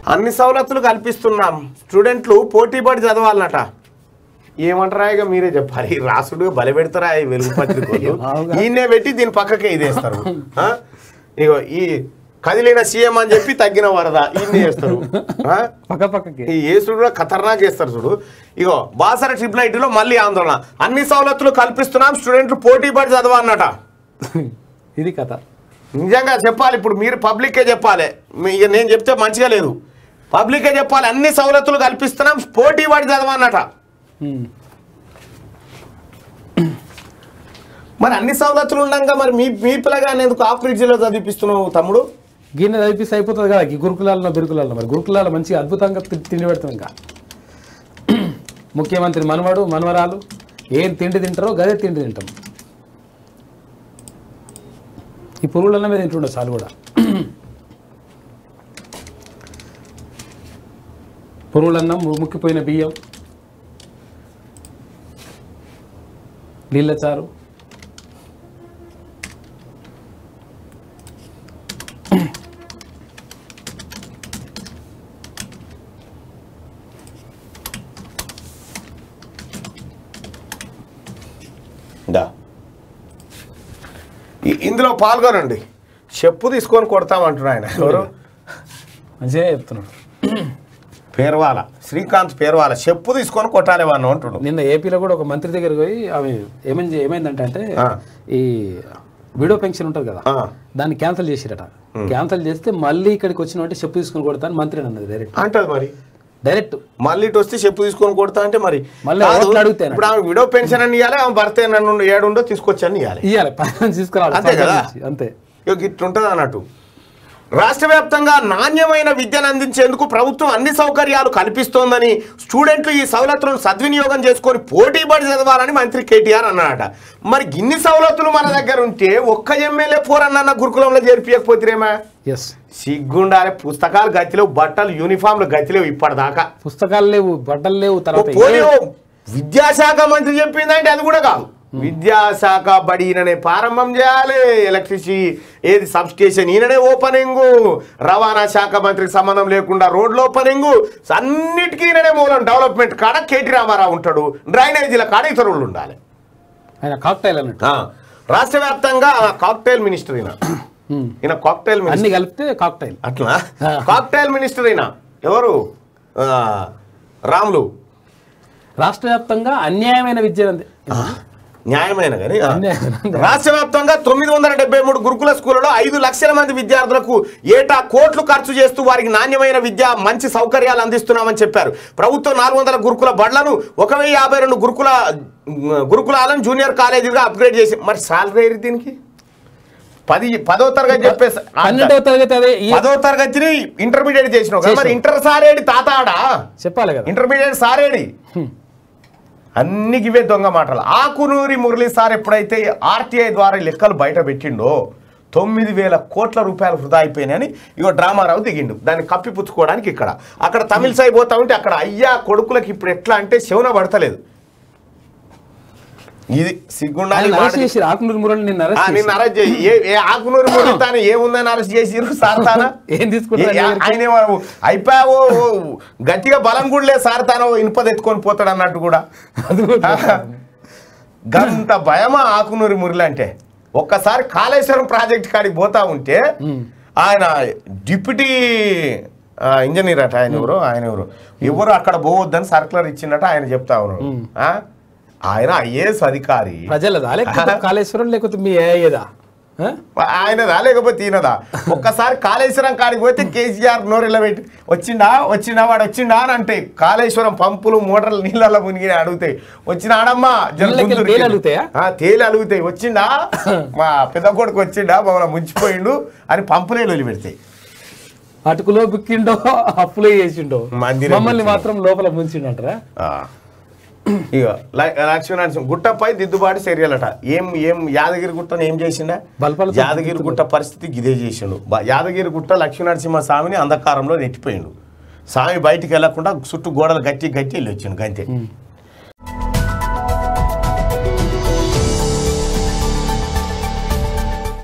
అన్ని సవలతులు కల్పిస్తున్నాం స్టూడెంట్లు పోటీపడి చదవాలన్నట ఏమంటారా ఇక మీరే చెప్పాలి రాసుడు బలి పెడతారా ఈ వెలుగు పత్రికలు అవునా? ఈయనే పెట్టి దీని పక్కకే ఇదేస్తారు ఆ? ఇగో ఈ కదిలిన సీఎం అని చెప్పి తగ్గిన వరద ఈయన్ని చేస్తారు ఆ? పక్క పక్కకి ఈ ఏసుడు కూడా ఖతర్నాక్ చేస్తారు చూడు ఇగో బాసర ట్రిపుల్ ఐటీలో మళ్ళీ ఆందోళన అన్ని సవలతులు కల్పిస్తున్నాం స్టూడెంట్లు పోటీ పడి చదవన్నట ఇది కథ నిజంగా చెప్పాలి ఇప్పుడు మీరు పబ్లిక్కే చెప్పాలి మీ- ఇక నేను చెప్తే మంచిగా లేదు పబ్లికే చెప్పాలి అన్ని సవలతులు కల్పిస్తున్నాం పోటీ పడి చదవన్నట ఉమ్. మరి అన్ని సవలతులు ఉండగా మరి మీ మీ పిల్లగానే ఎందుకు ఆ ఫ్రిడ్జ్లో చదివిపిస్తున్నావు తమ్ముడు గిన్నె చదివిస్తే అయిపోతుంది కదా ఈ గురుకులాల్లో బిరుకులాల్లో మరి గురుకులాల్లో మంచిగా అద్భుతంగా తి- తిండి పెడతాం ఇంకా ముఖ్యమంత్రి మనవడు మనవరాలు ఏం తిండి తింటారో గదే తిండి తింటాం ఈ పురుగులన్న మీద తింటుండే చాలు కూడా పురుగులన్నం ముక్కిపోయిన బియ్యం నీళ్ళ చారు దా ఈ- ఇందులో పాల్గొనండి చెప్పు తీసుకొని కొడతామంటున్నా ఆయన ఎవరు మంచిగా చెప్తున్నాడు పేర్వాల శ్రీకాంత్ పేర్వాల చెప్పు తీసుకొని కొట్టాలి వాడిని అంటున్నాడు నిన్న ఏపీలో కూడా ఒక మంత్రి దగ్గరికి పోయి ఆమె ఏమైంది ఏమైందంటే అంటే ఆ. ఈ విడో పెన్షన్ ఉంటుంది కదా ఆ. దాన్ని క్యాన్సిల్ చేసిరట క్యాన్సిల్ చేస్తే మళ్ళీ ఇక్కడికి వచ్చిన అంటే చెప్పు తీసుకుని కొడతాను మంత్రి అన్నది డైరెక్ట్ అంటది మరి డైరెక్ట్ మళ్ళీ ఇటు వస్తే చెప్పు తీసుకొని కొడతా అంటే మరి మళ్ళీ కాదు, ఓట్లు అడుగుతాను. ఇప్పుడు ఆమె విడో పెన్షన్ అని ఇవ్వాలి ఆమె భర్త నన్ను ఏడుండో తీసుకొచ్చి అని ఇవ్వాలి ఇవ్వాలి పైన తీసుకురావాలి అంతే కదా? నుంచి. అంతే ఇక ఇట్లుంటుంది అన్నట్టు రాష్ట్ర వ్యాప్తంగా నాణ్యమైన విద్యను అందించేందుకు ప్రభుత్వం అన్ని సౌకర్యాలు కల్పిస్తోందని స్టూడెంట్లు ఈ సవలతులను సద్వినియోగం చేసుకొని పోటీ పడి చదవాలని మంత్రి కేటీఆర్ అన్నాడట మరి ఇన్ని సవలతులు మన దగ్గర ఉంటే ఒక్క ఎమ్మెల్యే పోరన్న గురుకులంలో చేర్పియకపోతేరేమా ఎస్ సిగ్గుండాలి పుస్తకాలు గతిలేవు బట్టలు యూనిఫామ్లు గతిలేవు ఇప్పటిదాకా పుస్తకాలు లేవు బట్టలు లేవు తర్వాత పోలియో విద్యాశాఖ మంత్రి చెప్పిందంటే అది కూడా కాదు విద్యాశాఖ బడి ఈయననే ప్రారంభం చేయాలి ఎలక్ట్రిసిటీ ఏది సబ్ స్టేషన్ ఈయననే ఓపెనింగ్ రవాణా శాఖ మంత్రికి సంబంధం లేకుండా రోడ్లు ఓపెనింగ్ అన్నిటికీ ఈయననే మూలం డెవలప్మెంట్ కాడ కేటీ రామారావు ఉంటాడు డ్రైనేజీల కాడ ఇతరులు ఉండాలి ఆయన కాక్టైల్ అన్నట్టు ఆ, రాష్ట్ర వ్యాప్తంగా కాక్టైల్ మినిస్టర్ ఈయన ఉమ్. ఈయన కాక్టైల్ మినిస్టర్ అన్ని కలిపితే కాక్టైల్ అట్లా ఆ. కాక్టైల్ మినిస్టర్ ఈయన ఎవరు ఆ, రాములు రాష్ట్ర వ్యాప్తంగా అన్యాయమైన విద్య అంది న్యాయమైన కానీ ఆ. అన్యాయమైన. రాష్ట్ర వ్యాప్తంగా తొమ్మిది వందల డెబ్బై మూడు గురుకుల స్కూళ్లలో ఐదు లక్షల మంది విద్యార్థులకు ఏటా కోట్లు ఖర్చు చేస్తూ వారికి నాణ్యమైన విద్య మంచి సౌకర్యాలు అందిస్తున్నామని చెప్పారు ప్రభుత్వం నాలుగు వందల గురుకుల బడులను ఒక వెయ్యి యాభై రెండు గురుకుల గురుకులాలను జూనియర్ కాలేజీలుగా అప్గ్రేడ్ చేసి మరి సాలరీ ఏది దీనికి పది పదో తరగతి చెప్పేసి పన్నెండవ తరగతి అదే ఈ- పదో తరగతిని ఇంటర్మీడియట్ చేసినావు కదా మరి చేసినాం. ఇంటర్ సారేడి తాతాడా చెప్పాలి కదా ఇంటర్మీడియట్ సారేడి అన్ని ఇవే దొంగ మాటలు ఆకునూరి మురళి సార్ ఎప్పుడైతే ఆర్టీఐ ద్వారా ఈ లెక్కలు బయట పెట్టిండో తొమ్మిది వేల కోట్ల రూపాయలు వృధా అయిపోయినాయని ఇగో డ్రామారావు దిగిండు దాన్ని కప్పిపుచ్చుకోవడానికి ఇక్కడ అక్కడ తమిళ సై పోతా ఉంటే అక్కడ అయ్యా కొడుకులకి ఇప్పుడు ఎట్లా అంటే శివన పడతలేదు ఇది సిగ్గుండాలి ఆయన మాట అరెస్ట్ చేసి ఆకునూరు మురళి నిన్న ఆ, అరెస్ట్ నిన్ను అరెస్ట్ చేసి ఏ ఏ ఆకునూరి మురళి తాను ఏముందని అరెస్ట్ చేసిర్రు సార్ తానా ఏం తీసుకుంటారు ఏ- ఆయన ఏమో అయిపోయావో గట్టిగా బలం కూడా లేదు సార్ తాను ఇనుపది ఎత్తుకొని పోతాడు అన్నట్టు కూడా గంత భయమా ఆకునూరి మురళి అంటే ఒక్కసారి కాళేశ్వరం ప్రాజెక్ట్ కాడికి పోతా ఉంటే ఆయన డిప్యూటీ ఆ, ఇంజనీర్ అట ఆయన ఎవరు ఆయన ఎవరు ఎవరు అక్కడ పోవద్దని సర్కులర్ ఇచ్చిందట ఆయన చెప్తా ఉన్నాడు ఆ? ఆయన ఐఏఎస్ అధికారి ప్రజలదా లేకపోతే కాళేశ్వరం లేకపోతే మీ ఏదా ఆయనదా లేకపోతే ఈయనదా ఒక్కసారి కాళేశ్వరం కాడికి పోతే కేసీఆర్ నోరెళ్ళ పెట్టి వచ్చిండా వచ్చిండా వాడు వచ్చిండా అని అంటే కాళేశ్వరం పంపులు మోటార్లు నీళ్ళలో మునిగి అడుగుతాయి వచ్చిన ఆడమ్మా జర నీళ్ళకి గుంతురు తేలి కింద. అలుగుతాయా? ఆ, తేలి అలుగుతాయి వచ్చిండా మా పెద్ద కొడుకు వచ్చిండా మమ్మల్ని ముంచిపోయిండు అని పంపులే వదిలిపెడతాయి అటుకులో బుక్కిండో అప్పులో చేసిండో మందిరం మమ్మల్ని బుక్కిండో. మాత్రం లోపల ముంచిండంటారా ఆ. ఇక ల- లక్ష్మీనారాయణ గుట్టపై దిద్దుబాటు చర్యలట ఏం ఏం యాదగిరి గుట్టను ఏం చేసిండా బల్పాలతో యాదగిరి గుట్ట పరిస్థితి ఇదే చేసిండు బ- యాదగిరి గుట్ట లక్ష్మీనరసింహ స్వామిని అంధకారంలో నెట్టిపోయిండు స్వామి బయటికి వెళ్లకుండా చుట్టూ గోడలు గట్టి గట్టి వెళ్ళి వచ్చిండు గంతే